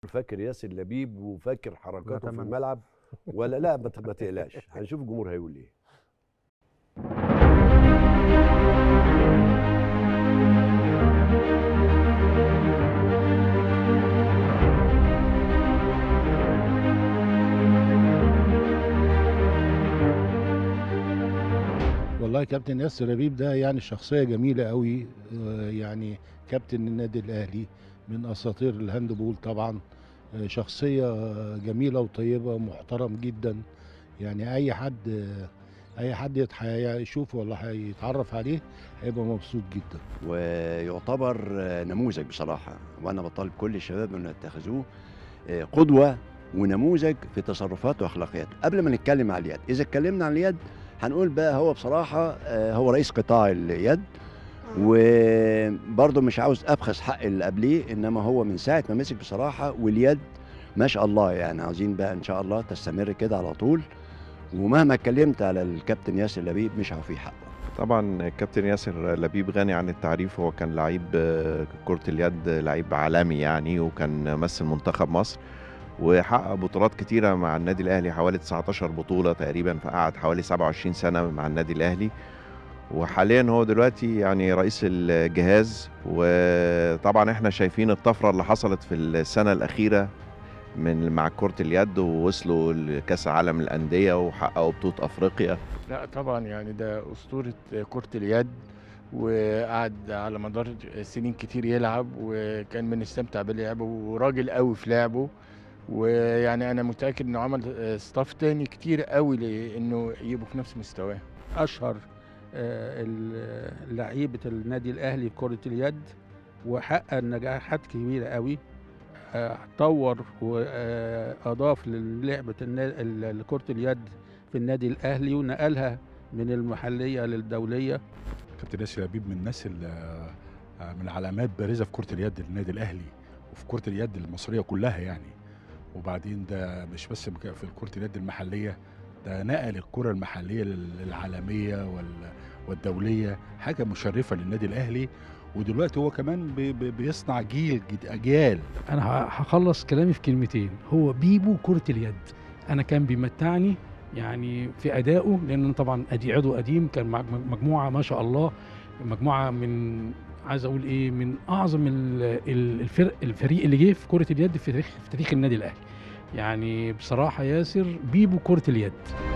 فاكر ياسر لبيب وفاكر حركاته في نتمنى. الملعب ولا لا ما ت- ما تقلقش هنشوف الجمهور هيقول ايه والله كابتن ياسر ربيب ده يعني شخصية جميلة قوي آه، يعني كابتن النادي الأهلي من أساطير الهاندبول طبعا آه، شخصية آه، جميلة وطيبة محترم جدا يعني أي حد آه، أي حد يتح- يشوفه ولا هيتعرف عليه هيبقى مبسوط جدا ويعتبر نموذج بصراحة وأنا بطالب كل الشباب أن يتخذوه قدوة ونموذج في تصرفاته وأخلاقياته قبل ما نتكلم على اليد إذا اتكلمنا عن اليد هنقول بقى هو بصراحة آه، هو رئيس قطاع اليد وبرضه مش عاوز أبخس حق اللي قبليه إنما هو من ساعة ما مسك بصراحة واليد ما شاء الله يعني عاوزين بقى إن شاء الله تستمر كده على طول ومهما اتكلمت على الكابتن ياسر لبيب مش هوفيه حقه طبعا الكابتن ياسر لبيب غني عن التعريف هو كان لعيب آه، كرة اليد لعيب عالمي يعني وكان مثل منتخب مصر وحقق بطولات كتيرة مع النادي الأهلي حوالي 19 بطولة تقريبا فقعد حوالي 27 سنة مع النادي الأهلي وحاليا هو دلوقتي يعني رئيس الجهاز وطبعا احنا شايفين الطفرة اللي حصلت في السنة الأخيرة من مع كرة اليد ووصلوا لكأس عالم الأندية وحققوا بطولة أفريقيا لا طبعا يعني ده أسطورة كرة اليد وقعد على مدار سنين كتير يلعب وكان بنستمتع بلعبه وراجل قوي في لعبه ويعني انا متاكد انه عمل ستاف تاني كتير قوي لانه يبقوا في نفس مستواه اشهر آه، ال- لعيبه النادي الاهلي في كره اليد وحقق نجاحات كبيره قوي آه، طور واضاف للعبه النا- ال- كره اليد في النادي الاهلي ونقلها من المحليه للدوليه كابتن ياسر لبيب من الناس اللي آه، من علامات بارزه في كره اليد للنادي الاهلي وفي كره اليد المصريه كلها يعني وبعدين ده مش بس مك- في كره اليد المحليه ده نقل الكره المحليه لل- للعالميه وال- والدوليه حاجه مشرفه للنادي الاهلي ودلوقتي هو كمان بي- بي- بيصنع جيل جد- اجيال انا ه- هخلص كلامي في كلمتين هو بيبو كرة اليد انا كان بيمتعني يعني في ادائه لان أنا طبعا ادي عضو قديم كان مع مجموعه ما شاء الله مجموعه من عايز اقول ايه من اعظم ال- ال- الفرق الفريق اللي جه في كره اليد في تاريخ في تاريخ النادي الاهلي يعني بصراحه ياسر بيبو كره اليد